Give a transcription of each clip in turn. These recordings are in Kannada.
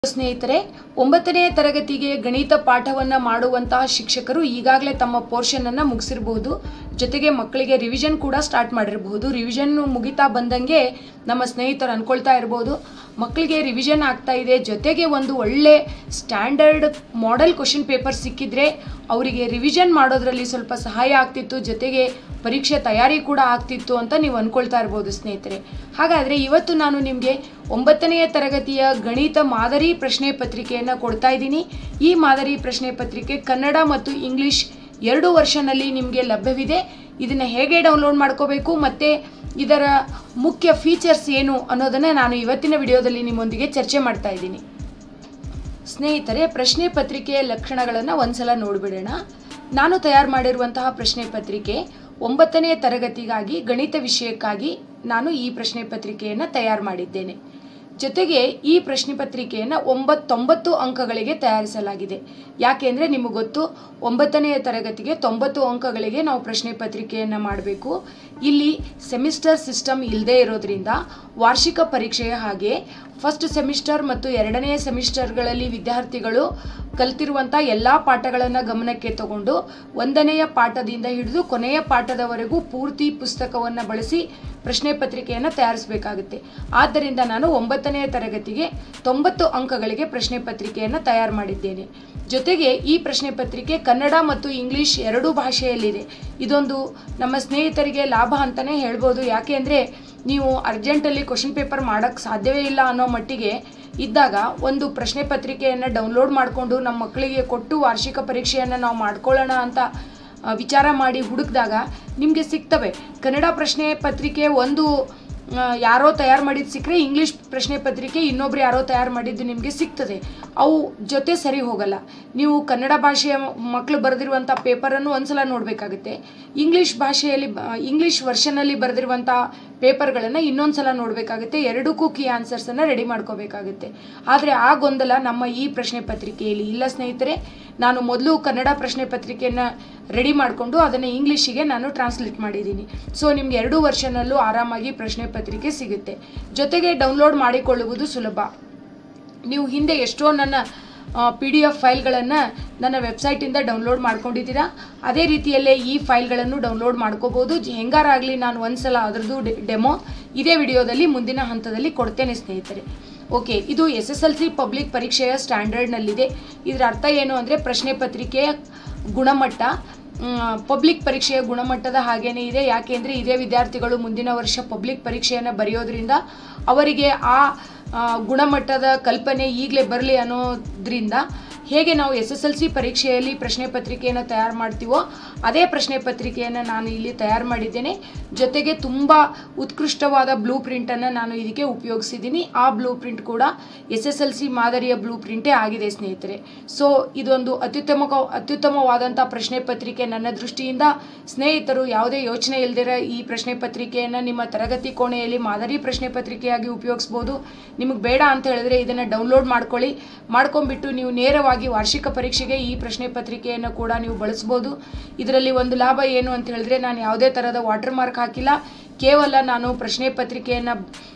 ಸ್ನೇಹಿತರೆ ಒಂಬತ್ತನೇ ತರಗತಿಗೆ ಗಣಿತ ಪಾಠವನ್ನು ಮಾಡುವಂತಹ ಶಿಕ್ಷಕರು ಈಗಾಗಲೇ ತಮ್ಮ ಪೋರ್ಷನನ್ನು ಮುಗಿಸಿರಬಹುದು ಜೊತೆಗೆ ಮಕ್ಕಳಿಗೆ ರಿವಿಷನ್ ಕೂಡ ಸ್ಟಾರ್ಟ್ ಮಾಡಿರಬಹುದು ರಿವಿಷನ್ ಮುಗಿತಾ ಬಂದಂಗೆ ನಮ್ಮ ಸ್ನೇಹಿತರು ಅನ್ಕೊಳ್ತಾ ಇರ್ಬೋದು ಮಕ್ಕಳಿಗೆ ರಿವಿಷನ್ ಆಗ್ತಾ ಇದೆ ಜೊತೆಗೆ ಒಂದು ಒಳ್ಳೆ ಸ್ಟ್ಯಾಂಡರ್ಡ್ ಮಾಡೆಲ್ ಕ್ವಶನ್ ಪೇಪರ್ ಸಿಕ್ಕಿದ್ರೆ ಅವರಿಗೆ ರಿವಿಷನ್ ಮಾಡೋದ್ರಲ್ಲಿ ಸ್ವಲ್ಪ ಸಹಾಯ ಆಗ್ತಿತ್ತು ಜೊತೆಗೆ ಪರೀಕ್ಷೆ ತಯಾರಿ ಕೂಡ ಆಗ್ತಿತ್ತು ಅಂತ ನೀವು ಅನ್ಕೊಳ್ತಾ ಇರ್ಬೋದು ಸ್ನೇಹಿತರೆ ಹಾಗಾದರೆ ಇವತ್ತು ನಾನು ನಿಮಗೆ ಒಂಬತ್ತನೆಯ ತರಗತಿಯ ಗಣಿತ ಮಾದರಿ ಪ್ರಶ್ನೆ ಪತ್ರಿಕೆಯನ್ನು ಕೊಡ್ತಾ ಇದ್ದೀನಿ ಈ ಮಾದರಿ ಪ್ರಶ್ನೆ ಪತ್ರಿಕೆ ಕನ್ನಡ ಮತ್ತು ಇಂಗ್ಲಿಷ್ ಎರಡು ವರ್ಷನಲ್ಲಿ ನಿಮಗೆ ಲಭ್ಯವಿದೆ ಇದನ್ನು ಹೇಗೆ ಡೌನ್ಲೋಡ್ ಮಾಡ್ಕೋಬೇಕು ಮತ್ತು ಇದರ ಮುಖ್ಯ ಫೀಚರ್ಸ್ ಏನು ಅನ್ನೋದನ್ನು ನಾನು ಇವತ್ತಿನ ವಿಡಿಯೋದಲ್ಲಿ ನಿಮ್ಮೊಂದಿಗೆ ಚರ್ಚೆ ಮಾಡ್ತಾ ಇದ್ದೀನಿ ಸ್ನೇಹಿತರೆ ಪ್ರಶ್ನೆ ಪತ್ರಿಕೆಯ ಲಕ್ಷಣಗಳನ್ನು ಒಂದ್ಸಲ ನೋಡಿಬಿಡೋಣ ನಾನು ತಯಾರು ಮಾಡಿರುವಂತಹ ಪ್ರಶ್ನೆ ಪತ್ರಿಕೆ ಒಂಬತ್ತನೇ ತರಗತಿಗಾಗಿ ಗಣಿತ ವಿಷಯಕ್ಕಾಗಿ ನಾನು ಈ ಪ್ರಶ್ನೆ ಪತ್ರಿಕೆಯನ್ನು ತಯಾರು ಮಾಡಿದ್ದೇನೆ ಜೊತೆಗೆ ಈ ಪ್ರಶ್ನೆ ಪತ್ರಿಕೆಯನ್ನು ಒಂಬತ್ತೊಂಬತ್ತು ಅಂಕಗಳಿಗೆ ತಯಾರಿಸಲಾಗಿದೆ ಯಾಕೆಂದರೆ ನಿಮಗೆ ಗೊತ್ತು ಒಂಬತ್ತನೆಯ ತರಗತಿಗೆ ತೊಂಬತ್ತು ಅಂಕಗಳಿಗೆ ನಾವು ಪ್ರಶ್ನೆ ಪತ್ರಿಕೆಯನ್ನು ಮಾಡಬೇಕು ಇಲ್ಲಿ ಸೆಮಿಸ್ಟರ್ ಸಿಸ್ಟಮ್ ಇಲ್ಲದೇ ಇರೋದ್ರಿಂದ ವಾರ್ಷಿಕ ಪರೀಕ್ಷೆಯ ಹಾಗೆ ಫಸ್ಟ್ ಸೆಮಿಸ್ಟರ್ ಮತ್ತು ಎರಡನೇ ಸೆಮಿಸ್ಟರ್ಗಳಲ್ಲಿ ವಿದ್ಯಾರ್ಥಿಗಳು ಕಲ್ತಿರುವಂಥ ಎಲ್ಲ ಪಾಠಗಳನ್ನು ಗಮನಕ್ಕೆ ತಗೊಂಡು ಒಂದನೆಯ ಪಾಠದಿಂದ ಹಿಡಿದು ಕೊನೆಯ ಪಾಠದವರೆಗೂ ಪೂರ್ತಿ ಪುಸ್ತಕವನ್ನು ಬಳಸಿ ಪ್ರಶ್ನೆ ಪತ್ರಿಕೆಯನ್ನು ತಯಾರಿಸಬೇಕಾಗುತ್ತೆ ಆದ್ದರಿಂದ ನಾನು ಒಂಬತ್ತನೆಯ ತರಗತಿಗೆ ತೊಂಬತ್ತು ಅಂಕಗಳಿಗೆ ಪ್ರಶ್ನೆ ಪತ್ರಿಕೆಯನ್ನು ತಯಾರು ಮಾಡಿದ್ದೇನೆ ಜೊತೆಗೆ ಈ ಪ್ರಶ್ನೆ ಪತ್ರಿಕೆ ಕನ್ನಡ ಮತ್ತು ಇಂಗ್ಲಿಷ್ ಎರಡೂ ಭಾಷೆಯಲ್ಲಿದೆ ಇದೊಂದು ನಮ್ಮ ಸ್ನೇಹಿತರಿಗೆ ಲಾಭ ಅಂತಲೇ ಹೇಳ್ಬೋದು ಯಾಕೆ ಅಂದರೆ ನೀವು ಅರ್ಜೆಂಟಲ್ಲಿ ಕ್ವಶನ್ ಪೇಪರ್ ಮಾಡೋಕ್ಕೆ ಸಾಧ್ಯವೇ ಇಲ್ಲ ಅನ್ನೋ ಮಟ್ಟಿಗೆ ಇದ್ದಾಗ ಒಂದು ಪ್ರಶ್ನೆ ಪತ್ರಿಕೆಯನ್ನು ಡೌನ್ಲೋಡ್ ಮಾಡಿಕೊಂಡು ನಮ್ಮ ಮಕ್ಕಳಿಗೆ ಕೊಟ್ಟು ವಾರ್ಷಿಕ ಪರೀಕ್ಷೆಯನ್ನು ನಾವು ಮಾಡ್ಕೊಳ್ಳೋಣ ಅಂತ ಆ, ವಿಚಾರ ಮಾಡಿ ಹುಡುಕಿದಾಗ ನಿಮಗೆ ಸಿಗ್ತವೆ ಕನ್ನಡ ಪ್ರಶ್ನೆ ಪತ್ರಿಕೆ ಒಂದು ಆ, ಯಾರೋ ತಯಾರು ಮಾಡಿದ್ದು ಸಿಕ್ಕರೆ ಇಂಗ್ಲೀಷ್ ಪ್ರಶ್ನೆ ಪತ್ರಿಕೆ ಇನ್ನೊಬ್ರು ಯಾರೋ ತಯಾರು ಮಾಡಿದ್ದು ನಿಮಗೆ ಸಿಗ್ತದೆ ಅವು ಜೊತೆ ಸರಿ ಹೋಗಲ್ಲ ನೀವು ಕನ್ನಡ ಭಾಷೆಯ ಮಕ್ಕಳು ಬರೆದಿರುವಂಥ ಪೇಪರನ್ನು ಒಂದ್ಸಲ ನೋಡಬೇಕಾಗುತ್ತೆ ಇಂಗ್ಲೀಷ್ ಭಾಷೆಯಲ್ಲಿ ಬ- ಇಂಗ್ಲೀಷ್ ವರ್ಷನಲ್ಲಿ ಬರೆದಿರುವಂಥ ಪೇಪರ್ಗಳನ್ನು ಇನ್ನೊಂದು ಸಲ ನೋಡಬೇಕಾಗುತ್ತೆ ಎರಡಕ್ಕೂ ಕೀ ಆನ್ಸರ್ಸನ್ನು ರೆಡಿ ಮಾಡ್ಕೋಬೇಕಾಗುತ್ತೆ ಆದರೆ ಆ ಗೊಂದಲ ನಮ್ಮ ಈ ಪ್ರಶ್ನೆ ಪತ್ರಿಕೆಯಲ್ಲಿ ಇಲ್ಲ ಸ್ನೇಹಿತರೆ ನಾನು ಮೊದಲು ಕನ್ನಡ ಪ್ರಶ್ನೆ ಪತ್ರಿಕೆಯನ್ನು ರೆಡಿ ಮಾಡಿಕೊಂಡು ಅದನ್ನು ಇಂಗ್ಲೀಷಿಗೆ ನಾನು ಟ್ರಾನ್ಸ್ಲೇಟ್ ಮಾಡಿದ್ದೀನಿ ಸೊ ನಿಮ್ಗೆ ಎರಡೂ ವರ್ಷನಲ್ಲೂ ಆರಾಮಾಗಿ ಪ್ರಶ್ನೆ ಪತ್ರಿಕೆ ಸಿಗುತ್ತೆ ಜೊತೆಗೆ ಡೌನ್ಲೋಡ್ ಮಾಡಿಕೊಳ್ಳುವುದು ಸುಲಭ ನೀವು ಹಿಂದೆ ಎಷ್ಟೋ ನನ್ನ ಪಿ ಡಿ ಎಫ್ ಫೈಲ್ಗಳನ್ನು ನನ್ನ ವೆಬ್ಸೈಟಿಂದ ಡೌನ್ಲೋಡ್ ಮಾಡ್ಕೊಂಡಿದ್ದೀರಾ ಅದೇ ರೀತಿಯಲ್ಲೇ ಈ ಫೈಲ್ಗಳನ್ನು ಡೌನ್ಲೋಡ್ ಮಾಡ್ಕೋಬೋದು ಜ- ಹೆಂಗಾರಾಗಲಿ ನಾನು ಒಂದ್ಸಲ ಅದರದ್ದು ಡೆಮೋ ಇದೇ ವಿಡಿಯೋದಲ್ಲಿ ಮುಂದಿನ ಹಂತದಲ್ಲಿ ಕೊಡ್ತೇನೆ ಸ್ನೇಹಿತರೆ ಓಕೆ ಇದು S S L C public ಪರೀಕ್ಷೆಯ ಸ್ಟ್ಯಾಂಡರ್ಡ್ನಲ್ಲಿದೆ ಇದರ ಅರ್ಥ ಏನು ಅಂದರೆ ಪ್ರಶ್ನೆ ಪತ್ರಿಕೆಯ ಗುಣಮಟ್ಟ ಪಬ್ಲಿಕ್ ಪರೀಕ್ಷೆಯ ಗುಣಮಟ್ಟದ ಹಾಗೇನೇ ಇದೆ ಯಾಕೆಂದರೆ ಇದೇ ವಿದ್ಯಾರ್ಥಿಗಳು ಮುಂದಿನ ವರ್ಷ ಪಬ್ಲಿಕ್ ಪರೀಕ್ಷೆಯನ್ನು ಬರೆಯೋದ್ರಿಂದ ಅವರಿಗೆ ಆ ಆ, ಗುಣಮಟ್ಟದ ಕಲ್ಪನೆ ಈಗಲೇ ಬರಲಿ ಅನ್ನೋದ್ರಿಂದ ಹೇಗೆ ನಾವು ಎಸ್ ಎಸ್ ಎಲ್ ಸಿ ಪರೀಕ್ಷೆಯಲ್ಲಿ ಪ್ರಶ್ನೆ ಪತ್ರಿಕೆಯನ್ನು ತಯಾರು ಮಾಡ್ತೀವೋ ಅದೇ ಪ್ರಶ್ನೆ ಪತ್ರಿಕೆಯನ್ನು ನಾನು ಇಲ್ಲಿ ತಯಾರು ಮಾಡಿದ್ದೇನೆ ಜೊತೆಗೆ ತುಂಬ ಉತ್ಕೃಷ್ಟವಾದ ಬ್ಲೂ ಪ್ರಿಂಟನ್ನು ನಾನು ಇದಕ್ಕೆ ಉಪಯೋಗಿಸಿದ್ದೀನಿ ಆ ಬ್ಲೂ ಪ್ರಿಂಟ್ ಕೂಡ ಎಸ್ ಎಸ್ ಎಲ್ ಸಿ ಮಾದರಿಯ ಬ್ಲೂ ಪ್ರಿಂಟೇ ಆಗಿದೆ ಸ್ನೇಹಿತರೆ ಸೊ ಇದೊಂದು ಅತ್ಯುತ್ತಮ ಅತ್ಯುತ್ತಮವಾದಂಥ ಪ್ರಶ್ನೆ ಪತ್ರಿಕೆ ನನ್ನ ದೃಷ್ಟಿಯಿಂದ ಸ್ನೇಹಿತರು ಯಾವುದೇ ಯೋಚನೆ ಇಲ್ದಿರ ಈ ಪ್ರಶ್ನೆ ಪತ್ರಿಕೆಯನ್ನು ನಿಮ್ಮ ತರಗತಿ ಕೋಣೆಯಲ್ಲಿ ಮಾದರಿ ಪ್ರಶ್ನೆ ಪತ್ರಿಕೆಯಾಗಿ ಉಪಯೋಗಿಸ್ಬೋದು ನಿಮಗೆ ಬೇಡ ಅಂತ ಹೇಳಿದ್ರೆ ಇದನ್ನು ಡೌನ್ಲೋಡ್ ಮಾಡ್ಕೊಳ್ಳಿ ಮಾಡ್ಕೊಂಡ್ಬಿಟ್ಟು ನೀವು ನೇರವಾಗಿ ವಾರ್ಷಿಕ ಪರೀಕ್ಷೆಗೆ ಈ ಪ್ರಶ್ನೆ ಪತ್ರಿಕೆಯನ್ನು ಕೂಡ ನೀವು ಬಳಸ್ಬೋದು ಇದರಲ್ಲಿ ಒಂದು ಲಾಭ ಏನು ಅಂತ ಹೇಳಿದ್ರೆ ನಾನು ಯಾವುದೇ ಥರದ ವಾಟರ್ ಮಾರ್ಕ್ ಹಾಕಿಲ್ಲ ಕೇವಲ ನಾನು ಪ್ರಶ್ನೆ ಪತ್ರಿಕೆಯನ್ನು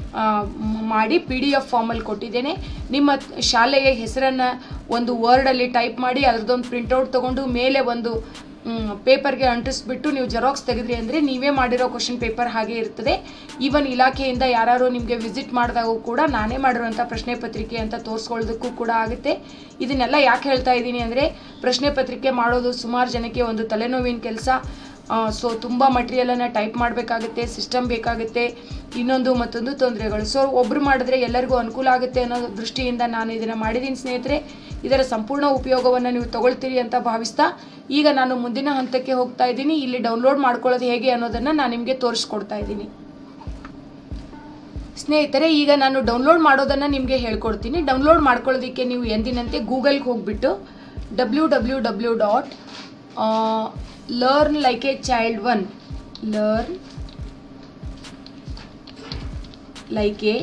ಮಾಡಿ ಪಿ ಡಿ ಎಫ್ ಫಾರ್ಮಲ್ಲಿ ಕೊಟ್ಟಿದ್ದೇನೆ ನಿಮ್ಮ ಶಾಲೆಯ ಹೆಸರನ್ನು ಒಂದು ವರ್ಡಲ್ಲಿ ಟೈಪ್ ಮಾಡಿ ಅದರದ್ದೊಂದು ಪ್ರಿಂಟೌಟ್ ತೊಗೊಂಡು ಮೇಲೆ ಒಂದು ಪೇಪರ್ಗೆ ಅಂಟಿಸ್ಬಿಟ್ಟು ನೀವು ಜೆರಾಕ್ಸ್ ತೆಗೆದ್ರಿ ಅಂದರೆ ನೀವೇ ಮಾಡಿರೋ ಕ್ವಶನ್ ಪೇಪರ್ ಹಾಗೆ ಇರ್ತದೆ ಈವನ್ ಇಲಾಖೆಯಿಂದ ಯಾರು ನಿಮಗೆ ವಿಸಿಟ್ ಮಾಡಿದಾಗೂ ಕೂಡ ನಾನೇ ಮಾಡಿರುವಂಥ ಪ್ರಶ್ನೆ ಪತ್ರಿಕೆ ಅಂತ ತೋರಿಸ್ಕೊಳ್ಳೋದಕ್ಕೂ ಕೂಡ ಆಗುತ್ತೆ ಇದನ್ನೆಲ್ಲ ಯಾಕೆ ಹೇಳ್ತಾ ಇದ್ದೀನಿ ಅಂದರೆ ಪ್ರಶ್ನೆ ಪತ್ರಿಕೆ ಮಾಡೋದು ಸುಮಾರು ಜನಕ್ಕೆ ಒಂದು ತಲೆನೋವಿನ ಕೆಲಸ ಸೊ ತುಂಬ ಮಟೀರಿಯಲನ್ನು ಟೈಪ್ ಮಾಡಬೇಕಾಗುತ್ತೆ ಸಿಸ್ಟಮ್ ಬೇಕಾಗುತ್ತೆ ಇನ್ನೊಂದು ಮತ್ತೊಂದು ತೊಂದರೆಗಳು ಸೊ ಒಬ್ಬರು ಮಾಡಿದ್ರೆ ಎಲ್ಲರಿಗೂ ಅನುಕೂಲ ಆಗುತ್ತೆ ಅನ್ನೋ ದೃಷ್ಟಿಯಿಂದ ನಾನು ಇದನ್ನು ಮಾಡಿದ್ದೀನಿ ಸ್ನೇಹಿತರೆ ಇದರ ಸಂಪೂರ್ಣ ಉಪಯೋಗವನ್ನು ನೀವು ತಗೊಳ್ತೀರಿ ಅಂತ ಭಾವಿಸ್ತಾ ಈಗ ನಾನು ಮುಂದಿನ ಹಂತಕ್ಕೆ ಹೋಗ್ತಾ ಇದ್ದೀನಿ ಇಲ್ಲಿ ಡೌನ್ಲೋಡ್ ಮಾಡ್ಕೊಳ್ಳೋದು ಹೇಗೆ ಅನ್ನೋದನ್ನು ನಾನು ನಿಮಗೆ ತೋರಿಸ್ಕೊಡ್ತಾ ಇದ್ದೀನಿ ಸ್ನೇಹಿತರೆ ಈಗ ನಾನು ಡೌನ್ಲೋಡ್ ಮಾಡೋದನ್ನು ನಿಮಗೆ ಹೇಳ್ಕೊಡ್ತೀನಿ ಡೌನ್ಲೋಡ್ ಮಾಡ್ಕೊಳ್ಳೋದಕ್ಕೆ ನೀವು ಎಂದಿನಂತೆ ಗೂಗಲ್ಗೆ ಹೋಗ್ಬಿಟ್ಟು W W W dot learn like a child one learn like a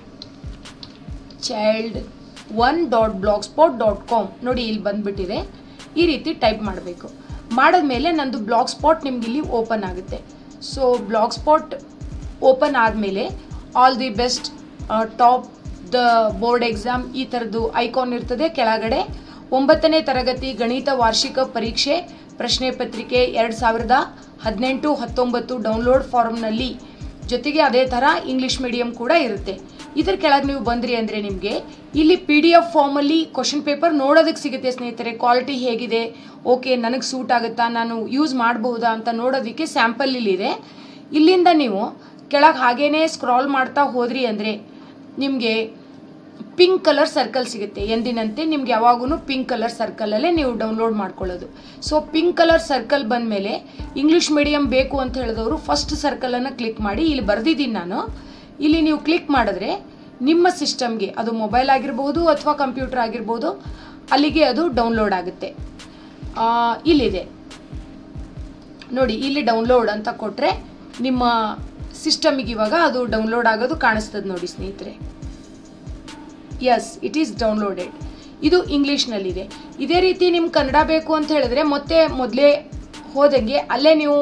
child one dot blog spot dot com ನೋಡಿ ಇಲ್ಲಿ ಬಂದ್ಬಿಟ್ಟಿದೆ ಈ ರೀತಿ ಟೈಪ್ ಮಾಡಬೇಕು ಮಾಡಿದ್ಮೇಲೆ ನಂದು ಬ್ಲಾಗ್ ಸ್ಪಾಟ್ ನಿಮ್ಗೆ ಇಲ್ಲಿ ಓಪನ್ ಆಗುತ್ತೆ ಸೊ ಬ್ಲಾಗ್ ಸ್ಪಾಟ್ ಓಪನ್ ಆದಮೇಲೆ all the best top the board exam ಈ ಥರದ್ದು ಐಕಾನ್ ಇರ್ತದೆ ಕೆಳಗಡೆ ಒಂಬತ್ತನೇ ತರಗತಿ ಗಣಿತ ವಾರ್ಷಿಕ ಪರೀಕ್ಷೆ ಪ್ರಶ್ನೆ ಪತ್ರಿಕೆ ಎರಡು ಸಾವಿರದ ಹದಿನೆಂಟು ಹತ್ತೊಂಬತ್ತು ಡೌನ್ಲೋಡ್ ಫಾರ್ಮ್ನಲ್ಲಿ ಜೊತೆಗೆ ಅದೇ ಥರ ಇಂಗ್ಲೀಷ್ ಮೀಡಿಯಂ ಕೂಡ ಇರುತ್ತೆ ಇದ್ರ ಕೆಳಗೆ ನೀವು ಬಂದ್ರಿ ಅಂದರೆ ನಿಮಗೆ ಇಲ್ಲಿ ಪಿ ಡಿ ಎಫ್ ಫಾರ್ಮಲ್ಲಿ ಕ್ವಶನ್ ಪೇಪರ್ ನೋಡೋದಕ್ಕೆ ಸಿಗುತ್ತೆ ಸ್ನೇಹಿತರೆ ಕ್ವಾಲಿಟಿ ಹೇಗಿದೆ ಓಕೆ ನನಗೆ ಸೂಟ್ ಆಗುತ್ತಾ ನಾನು ಯೂಸ್ ಮಾಡಬಹುದಾ ಅಂತ ನೋಡೋದಕ್ಕೆ ಸ್ಯಾಂಪಲ್ ಇಲ್ಲಿದೆ ಇಲ್ಲಿಂದ ನೀವು ಕೆಳಗೆ ಹಾಗೇನೆ ಸ್ಕ್ರಾಲ್ ಮಾಡ್ತಾ ಹೋದ್ರಿ ಅಂದರೆ ನಿಮಗೆ ಪಿಂಕ್ ಕಲರ್ ಸರ್ಕಲ್ ಸಿಗುತ್ತೆ ಎಂದಿನಂತೆ ನಿಮ್ಗೆ ಯಾವಾಗೂ ಪಿಂಕ್ ಕಲರ್ ಸರ್ಕಲಲ್ಲೇ ನೀವು ಡೌನ್ಲೋಡ್ ಮಾಡ್ಕೊಳ್ಳೋದು ಸೊ ಪಿಂಕ್ ಕಲರ್ ಸರ್ಕಲ್ ಬಂದಮೇಲೆ ಇಂಗ್ಲೀಷ್ ಮೀಡಿಯಂ ಬೇಕು ಅಂತ ಹೇಳಿದವರು ಫಸ್ಟ್ ಸರ್ಕಲನ್ನು ಕ್ಲಿಕ್ ಮಾಡಿ ಇಲ್ಲಿ ಬರೆದಿದ್ದೀನಿ ನಾನು ಇಲ್ಲಿ ನೀವು ಕ್ಲಿಕ್ ಮಾಡಿದ್ರೆ ನಿಮ್ಮ ಸಿಸ್ಟಮ್ಗೆ ಅದು ಮೊಬೈಲ್ ಆಗಿರ್ಬೋದು ಅಥವಾ ಕಂಪ್ಯೂಟರ್ ಆಗಿರ್ಬೋದು ಅಲ್ಲಿಗೆ ಅದು ಡೌನ್ಲೋಡ್ ಆಗುತ್ತೆ ಆ, ಇಲ್ಲಿದೆ ನೋಡಿ ಇಲ್ಲಿ ಡೌನ್ಲೋಡ್ ಅಂತ ಕೊಟ್ಟರೆ ನಿಮ್ಮ ಸಿಸ್ಟಮಿಗೆ ಇವಾಗ ಅದು ಡೌನ್ಲೋಡ್ ಆಗೋದು ಕಾಣಿಸ್ತದೆ ನೋಡಿ ಸ್ನೇಹಿತರೆ ಎಸ್ ಇಟ್ ಈಸ್ ಡೌನ್ಲೋಡೆಡ್ ಇದು ಇಂಗ್ಲೀಷ್ನಲ್ಲಿದೆ ಇದೇ ರೀತಿ ನಿಮ್ಗೆ ಕನ್ನಡ ಬೇಕು ಅಂತ ಹೇಳಿದ್ರೆ ಮತ್ತೆ ಮೊದಲೇ ಹೋದಂಗೆ ಅಲ್ಲೇ ನೀವು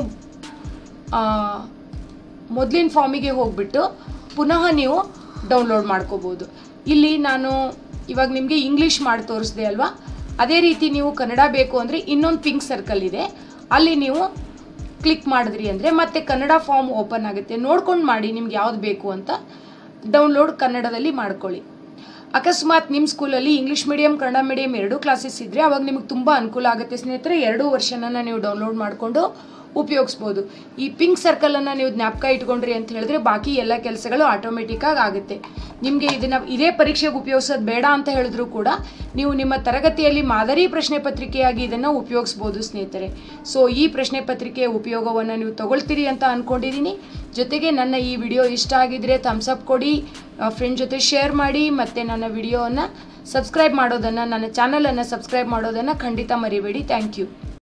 ಮೊದಲಿನ ಫಾರ್ಮಿಗೆ ಹೋಗ್ಬಿಟ್ಟು ಪುನಃ ನೀವು ಡೌನ್ಲೋಡ್ ಮಾಡ್ಕೋಬೋದು ಇಲ್ಲಿ ನಾನು ಇವಾಗ ನಿಮಗೆ ಇಂಗ್ಲೀಷ್ ಮಾಡಿ ತೋರಿಸಿದೆ ಅಲ್ವಾ ಅದೇ ರೀತಿ ನೀವು ಕನ್ನಡ ಬೇಕು ಅಂದರೆ ಇನ್ನೊಂದು ಪಿಂಕ್ ಸರ್ಕಲ್ ಇದೆ ಅಲ್ಲಿ ನೀವು ಕ್ಲಿಕ್ ಮಾಡಿದ್ರಿ ಅಂದರೆ ಮತ್ತೆ ಕನ್ನಡ ಫಾರ್ಮ್ ಓಪನ್ ಆಗುತ್ತೆ ನೋಡ್ಕೊಂಡು ಮಾಡಿ ನಿಮ್ಗೆ ಯಾವ್ದು ಬೇಕು ಅಂತ ಡೌನ್ಲೋಡ್ ಕನ್ನಡದಲ್ಲಿ ಮಾಡ್ಕೊಳ್ಳಿ ಅಕಸ್ಮಾತ್ ನಿಮ್ಮ ಸ್ಕೂಲಲ್ಲಿ ಇಂಗ್ಲೀಷ್ ಮೀಡಿಯಂ ಕನ್ನಡ ಮೀಡಿಯಂ ಎರಡೂ ಕ್ಲಾಸಸ್ ಇದ್ದರೆ ಅವಾಗ ನಿಮಗೆ ತುಂಬ ಅನುಕೂಲ ಆಗುತ್ತೆ ಸ್ನೇಹಿತರೆ ಎರಡೂ ವರ್ಷನ ನೀವು ಡೌನ್ಲೋಡ್ ಮಾಡಿಕೊಂಡು ಉಪಯೋಗಿಸ್ಬೋದು ಈ ಪಿಂಕ್ ಸರ್ಕಲನ್ನು ನೀವು ಜ್ಞಾಪಕ ಇಟ್ಕೊಂಡ್ರಿ ಅಂತ ಹೇಳಿದ್ರೆ ಬಾಕಿ ಎಲ್ಲ ಕೆಲಸಗಳು ಆಟೋಮೆಟಿಕ್ಕಾಗಿ ಆಗುತ್ತೆ ನಿಮಗೆ ಇದನ್ನು ಇದೇ ಪರೀಕ್ಷೆಗೆ ಉಪಯೋಗಿಸೋದು ಬೇಡ ಅಂತ ಹೇಳಿದ್ರು ಕೂಡ ನೀವು ನಿಮ್ಮ ತರಗತಿಯಲ್ಲಿ ಮಾದರಿ ಪ್ರಶ್ನೆ ಪತ್ರಿಕೆಯಾಗಿ ಇದನ್ನು ಉಪಯೋಗಿಸ್ಬೋದು ಸ್ನೇಹಿತರೆ ಸೊ ಈ ಪ್ರಶ್ನೆ ಪತ್ರಿಕೆಯ ಉಪಯೋಗವನ್ನು ನೀವು ತಗೊಳ್ತೀರಿ ಅಂತ ಅಂದ್ಕೊಂಡಿದ್ದೀನಿ ಜೊತೆಗೆ ನನ್ನ ಈ ವಿಡಿಯೋ ಇಷ್ಟ ಆಗಿದ್ರೆ ಥಮ್ಸಪ್ ಕೊಡಿ ಫ್ರೆಂಡ್ ಜೊತೆ ಶೇರ್ ಮಾಡಿ ಮತ್ತು ನನ್ನ ವಿಡಿಯೋವನ್ನು ಸಬ್ಸ್ಕ್ರೈಬ್ ಮಾಡೋದನ್ನು ನನ್ನ ಚಾನಲನ್ನು ಸಬ್ಸ್ಕ್ರೈಬ್ ಮಾಡೋದನ್ನು ಖಂಡಿತ ಮರಿಬೇಡಿ ಥ್ಯಾಂಕ್ ಯು